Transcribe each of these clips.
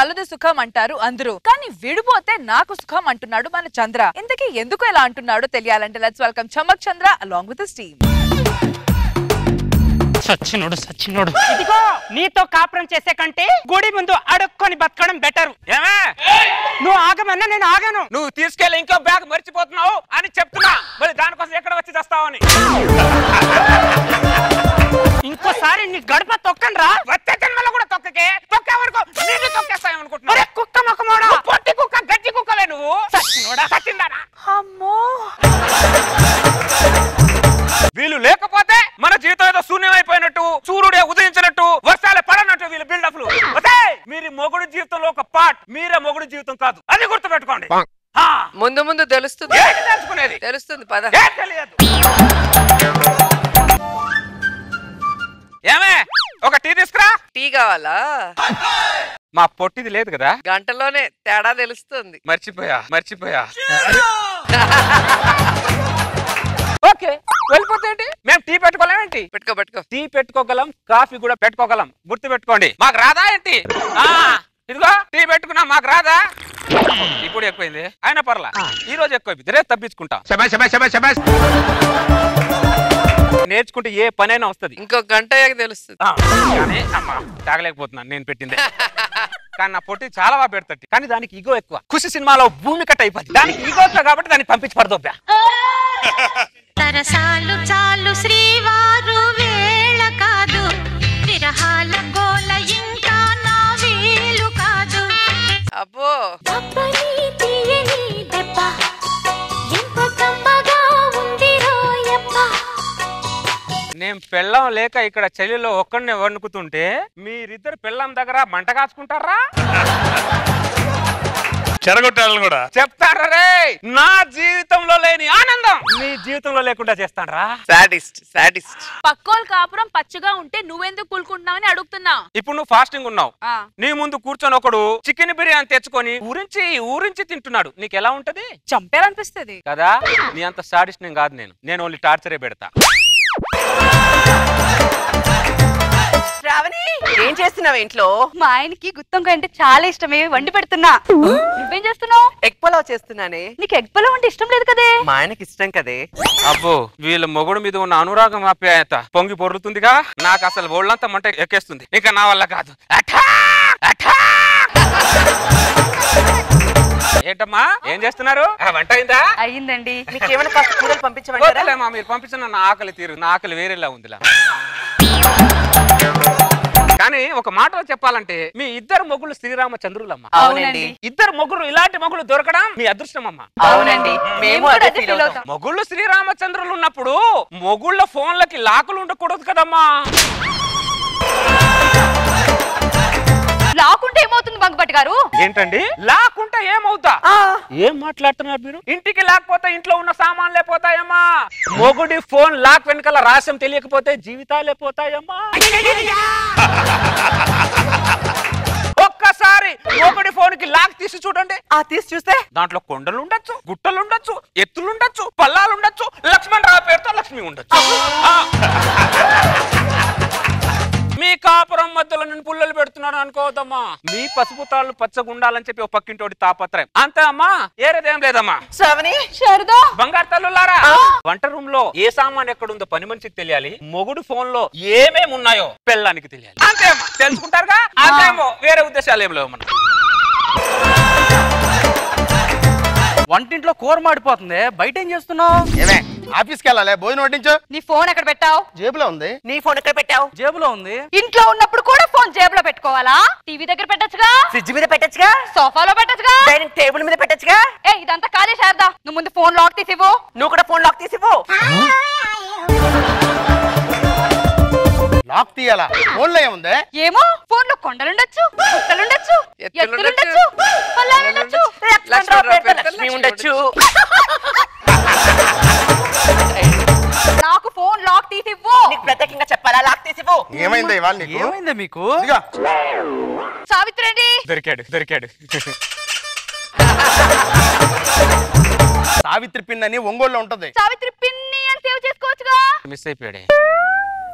కలదు సుఖం అంటారు అందరూ కానీ విడిపోతే నాకు సుఖం అంటున్నాడు మన చంద్ర ఇంతకీ ఎందుకు ఇలా అంటున్నాడో తెలియాలంటే let's welcome Chammak Chandra along with team సచ్చినోడు సచ్చినోడు ఇదిగో నీతో కాపురం చేసే కంటే గుడి ముందు అడుక్కొని బతకడం బెటర్ ఏమే నువ్వు ఆగమన్నా నేను ఆగాను నువ్వు తీసుకెళ్లి ఇంకో బ్యాగ్ మర్చిపోతున్నావు అని చెప్తున్నా మరి దానికోసం ఎక్కడ వచ్చి చేస్తావని ఇంకోసారి నీ గడప తొక్కండి రా వచ్చే జన్మలో కూడా తొక్కకే తొక్కే వరకు నిన్ను తొక్కేస్తాయనుకుంటున్నా ఒరే కుక్క మొక్కమోడా పొట్టి కుక్క గజ్జి కుక్కవే నువ్వు సచ్చినోడా సచ్చిందానా అమ్మో వీళ్ళు లేకపోతే మన జీవితం ఏదో శూన్యమైపోయినట్టు సూర్యుడే ఉదయించినట్టు వర్షాలే పడనట్టు వీళ్ళు బిల్డప్లు మీరు మొగుడు జీవితంలో ఒక పార్ట్ మీరే మొగుడు జీవితం కాదు అది గుర్తుపెట్టుకోండి ఆ, ముందు ముందు తెలుస్తుంది ఏంటి తెలుసుకునేది తెలుస్తుంది పద ఏం తెలియదు ఏమే ఒక టీ తీసుకురా టీ కావాలా మా పొట్టిది లేదు కదా గంటలోనే తేడా తెలుస్తుంది మర్చిపోయా మర్చిపోయా ఓకే వెళ్ళిపోతే ఏంటి మేము టీ పెట్టుకోలేమేంటి పెట్టుకో పెట్టుకో టీ పెట్టుకోగలం కాఫీ కూడా పెట్టుకోగలం గుర్తు పెట్టుకోండి మాకు రాదా ఏంటి ఆ, ఇదిగో టీ పెట్టుకున్నా మాకు రాదా ఇప్పుడు ఎక్కువైంది అయినా పర్లా ఈ రోజు ఎక్కువైంది రేపు తప్పించుకుంటాం నేర్చుకుంటే ఏ పనైనా వస్తుంది ఇంకో గంట అయ్యాక తెలుస్తుంది కానీ అమ్మా తాగలేకపోతున్నాను నేను పెట్టిందే కానీ నా పొట్టి చాలా బాగా పెడతాడు కానీ దానికి ఈగో ఎక్కువ ఖుషి సినిమాలో భూమి కట్ అయిపోయింది దానికి ఈగో ఎక్కువ కాబట్టి దాన్ని పంపించి పడదొబ్బా తరసాలు చాలు శ్రీవారు వేళ కాదు విరహాల గోల ఇంకా నా వీలు కాదు అబ్బో తప్పని తీయని దెబ్బ ఎంత కమ్మగా ఉంది రోయప్ప నేను పెళ్ళం లేక ఇక్కడ చలిలో ఒక్కడినే వణుకుతుంటే మీరిద్దరు పెళ్ళం దగ్గర మంట కాచుకుంటారా చెరగొట్టాలని కూడా చెప్తారా రే నా జీవితంలో లేని ఆనందం మీ జీవితంలో లేకుండా చేస్తానరా సాడిస్ట్ సాడిస్ట్ పక్కోల్ కాపురం పచ్చగా ఉంటే నువ్వెందుకు కూలుకుంటున్నావని అడుగుతున్నా ఇప్పుడు నువ్వు ఫాస్టింగ్ ఉన్నావు ఆ, నీ ముందు కూర్చొని ఒకడు చికెన్ బిర్యానీ తెచ్చుకొని ఊరించి ఊరించి తింటున్నాడు నీకు ఎలా ఉంటది చంపేయాలనిపిస్తుంది కదా నీ అంత సాడిస్ట్ నేను కాదు నేను నేను ఓన్లీ టార్చరే పెడతా శ్రావణి ఏం చేస్తున్నావు ఇంట్లో మా ఆయనకి గుత్తంకాయ అంటే చాలా ఇష్టమే వండి పెడుతున్నా నువ్వేం చేస్తున్నావు ఎగ్ పలావ్ చేస్తున్నానే నీకు ఎగ్ పొలం అంటే ఇష్టం లేదు కదే మా ఆయనకి ఇష్టం కదే అబ్బో వీళ్ళ మొగుడు మీద ఉన్న అనురాగం ఆప్యాయత పొంగి పొరులుతుందిగా నాకు అసలు ఒళ్ళంతా మంట ఎక్కేస్తుంది ఇంకా నా వల్ల కాదు అఠా! అఠా! ఏంటమ్మా ఏం చేస్తున్నారు ఆ, వంట అయిందా అయ్యిందండి మీకేమైనా కాస్త కూరలు పంపించమంటారా వద్దులేమ్మా మీరు పంపించిన నా ఆకలి తీరు నా ఆకలి వేరేలా ఉందిలా కానీ ఒక మాటలో చెప్పాలంటే మీ ఇద్దరు మొగుళ్ళు శ్రీరామచంద్రులమ్మ అవునండి ఇద్దరు మొగుళ్ళు ఇలాంటి మొగుళ్ళు దొరకడం మీ అదృష్టం అమ్మా అవునండి మేము అదే ఫీల్ అవుతాం మొగుళ్ళు శ్రీరామచంద్రులు ఉన్నప్పుడు మొగుళ్ళ ఫోన్లకి లాకులు ఉండకూడదు కదమ్మా లాకుంటే ఏమవుతుంది బంగపట్టి గారు ఏంటండి లాక్కుంటే ఏమవుతా ఏం మాట్లాడుతున్నారు మీరు ఇంటికి లేకపోతే ఇంట్లో ఉన్న సామాన్లే పోతాయమ్మా మొగుడి ఫోన్ లాక్ వెనకాల రహస్యం తెలియకపోతే జీవితాలే పోతాయమ్మా ఒక్కసారి మొగుడి ఫోన్ కి లాక్ తీసి చూడండి ఆ తీసి చూస్తే దాంట్లో కొండలు ఉండొచ్చు గుట్టలు ఉండొచ్చు ఎత్తులు ఉండొచ్చు పల్లాలు ఉండొచ్చు లక్ష్మణ్ రావు పేరుతో లక్ష్మి ఉండొచ్చు ఆ. మీ కాపురం మధ్యలో నేను పుల్లలు పెడుతున్నాను అనుకోవద్దమ్మా మీ పసుపు తాళ్ళు పచ్చగా ఉండాలని చెప్పి ఒక పక్కింటోడి తాపత్రయం అంతే అమ్మా ఏరేదేం లేదమ్మా శ్రావణి శారదా బంగారు తల్లులారా వంట రూమ్ లో ఏ సామాన్ ఎక్కడుందో పని మనిషికి తెలియాలి మొగుడు ఫోన్ లో ఏమేమి ఉన్నాయో పెళ్ళానికి తెలియాలి అంతే అమ్మా తెలుసుకుంటారుగా అంతేమో వేరే ఉద్దేశాలు ఏం లేవు మనకు వంటింట్లో కూర మాడిపోతుంది బయట ఏం చేస్తున్నావు ఏమే ఆఫీస్కి వెళ్ళాలి భోజనం వడ్డించు నీ ఫోన్ ఎక్కడ పెట్టావు జేబులో ఉంది నీ ఫోన్ ఎక్కడ పెట్టావు జేబులో ఉంది ఇంట్లో ఉన్నప్పుడు కూడా ఫోన్ జేబులో పెట్టుకోవాలా టీవీ దగ్గర పెట్టచ్చుగా ఫ్రిడ్జ్ మీద పెట్టచ్చుగా సోఫాలో పెట్టచ్చుగా డైనింగ్ టేబుల్ మీద పెట్టచ్చుగా ఏ ఇదంతా ఖాళీ శారదా నువ్వు ముందు ఫోన్ లాక్ తీసివ్వు నువ్వు కూడా ఫోన్ లాక్ తీసిపో లాక్ తీయాలా ఫోన్లో ఏముంది ఏమో ఫోన్ లో కొండలుండొచ్చు గుట్టలుండొచ్చు ఎత్తులుండొచ్చు, ఎత్తులుండొచ్చు పల్లాలుండొచ్చు లక్ష్మణరావు పేరుతో లక్ష్మి ఉండొచ్చు నాకు ఫోన్ లాక్ తీసివ్వు నీకు ప్రత్యేకంగా చెప్పాలా లాక్ తీసిపో ఏమైంది ఇవాళ నీకు ఏమైంది మీకు ఇదిగో, సావిత్రి అండి దొరికాడు దొరికాడు సావిత్రి పిన్ అని ఒంగోలులో ఉంటది సావిత్రి పిన్ని అని సేవ్ చేసుకోవచ్చుగా మిస్ అయిపోయాడే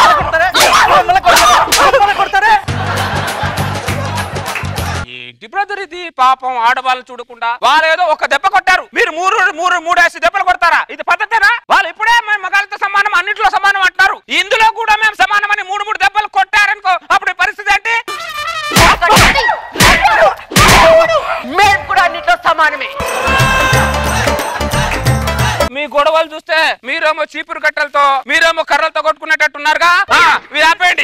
ఏంటి బ్రదర్ ఇది పాపం ఆడవాళ్ళని చూడకుండా వాళ్ళు ఏదో ఒక దెబ్బ కొట్టారు మీరు మూడు మూడు మూడేసి దెబ్బలు కొడతారా ఇది పద్ధతేనా వాళ్ళు ఇప్పుడే మేము మగాళ్ళతో సమానం అన్నింటిలో సమానం అంటున్నారు ఇందులో కూడా మేము సమానమని మూడు మూడు దెబ్బలు కొట్టారనుకో అప్పుడు ఈ పరిస్థితి ఏంటి మేము కూడా అన్నిట్లో సమానమే మీ గొడవలు చూస్తే మీరేమో చీపురు కట్టెలతో మీరేమో కర్రలతో కొట్టుకునేటట్టున్నారుగా ఆ, ఇవి ఆపేయండి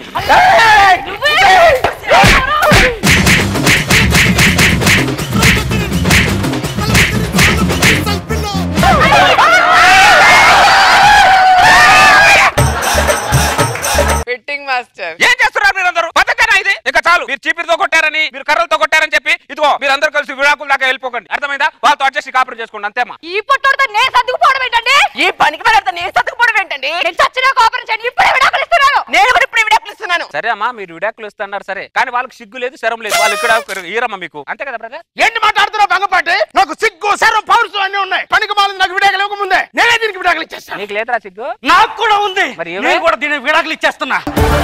ఫిట్టింగ్ మాస్టర్ ఏం చేస్తున్నారు మీరందరూ పద్ధతేనా ఇది ఇంకా చాలు మీరు చీపిరితో కొట్టారని మీరు కర్రలతో కొట్టారని చెప్పి ఇదిగో మీరందరూ కలిసి విడాకుల దాకా వెళ్ళిపోకండి అర్థమైందా వాళ్ళతో అడ్జస్ట్ కాపురం చేసుకోండి అంతేమా ఈ పొట్టోడితో నేను సర్దుకుపోవడం ఏంటండి ఈ పనికి పడతా నేను సతుకుపోవడం ఏంటండి నేను చచ్చిన కోపరం చేయండి ఇప్పుడే విడాకులు ఇస్తున్నాను నేను కూడా ఇప్పుడు విడాకులు ఇస్తున్నాను సరే అమ్మా మీరు విడాకులు ఇస్తున్నారు సరే కానీ వాళ్ళకి సిగ్గు లేదు శరం లేదు వాళ్ళు ఇక్కడ ఈరమ్మ మీకు అంతే కదా బ్రదర్ ఏంటి మాట్లాడుతున్నావు భంగపాటి నాకు సిగ్గు సర్వం పౌరుషం అన్ని ఉన్నాయి పనికి మాలింది నాకు విడాకులు ఇవ్వకముందే నేనే దీనికి విడాకులు ఇచ్చేస్తాను నీకు లేదురా సిగ్గు నాకు కూడా ఉంది మరి ఏమే? నేను కూడా దీని విడాకులు ఇచ్చేస్తున్నా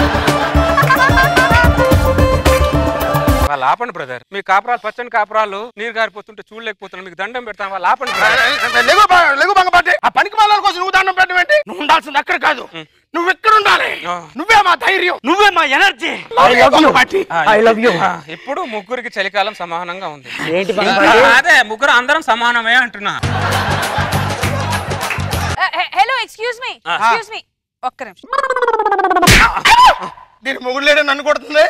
వాళ్ళు ఆపండి బ్రదర్ మీ కాపురాలు పచ్చని కాపురాలు నీరు గారిపోతుంటే చూడలేకపోతున్నాను మీకు దండం పెడతాను వాళ్ళు ఆపండి brother. లెగు బ- లెగు భంగపాటి ఆ పనికి మాల కోసం నువ్వు దండం పెట్టడం ఏంటి నువ్వు ఉండాల్సింది అక్కడ కాదు నువ్వు ఎక్కడ ఉండాలి ఆ. నువ్వే మా ధైర్యం నువ్వే మా ఎనర్జీ భంగపాటి ఐ లవ్ యూ ఇప్పుడు ముగ్గురికి చలికాలం సమానంగా ఉంది అదే ముగ్గురు అందరం సమానమే అంటున్నా hello excuse me excuse me ఒక్క నిమిషం దీని మొగుడు లేడని నన్ను కొడుతుంది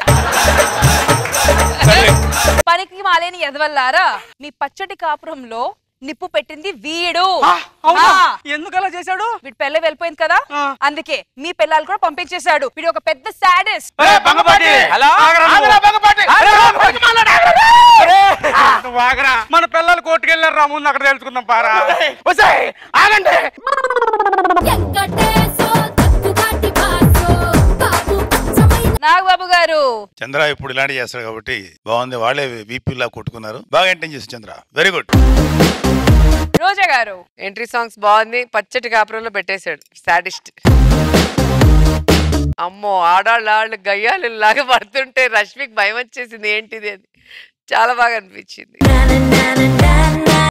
పనికి మాలేని ఎదవల్లారా మీ పచ్చటి కాపురంలో నిప్పు పెట్టింది వీడు అవునా ఆ, ఎందుకు అలా చేశాడు వీడి పెళ్ళ వెళ్ళిపోయింది కదా ఆ. అందుకే మీ పిల్లలు కూడా పంపించేశాడు వీడు ఒక పెద్ద సాడెస్ట్ ఏ, భంగపాటి హలో ఆగరా భంగపాటి పనికి మాలోడు, ఆగరా. నువ్వు ఆగరా మన పిల్లలు కోర్టుకెళ్ళారు రా ముందు అక్కడ తెలుసుకుందాం పారా ఒసేయ్, ఆగండి వెంకటేశో తక్కుగాటి బాసో బాబు అచ్చమై నాగబాబు గారు చంద్ర ఇప్పుడు ఇలాంటి చేస్తాడు కాబట్టి బాగుంది వాళ్ళే వీపీలా కొట్టుకున్నారు బాగా ఎంటైన్ చేసి చంద్ర వెరీ గుడ్ రోజా గారు ఎంట్రీ సాంగ్స్ బాగుంది పచ్చటి కాపురంలో పెట్టేశాడు సాడిస్ట్ అమ్మో ఆడాళ్ళు ఆళ్ళు గయ్యాలు లాగా పడుతుంటే రష్మికి భయం వచ్చేసింది ఏంటిది అని చాలా బాగా అనిపించింది నా నా నా నా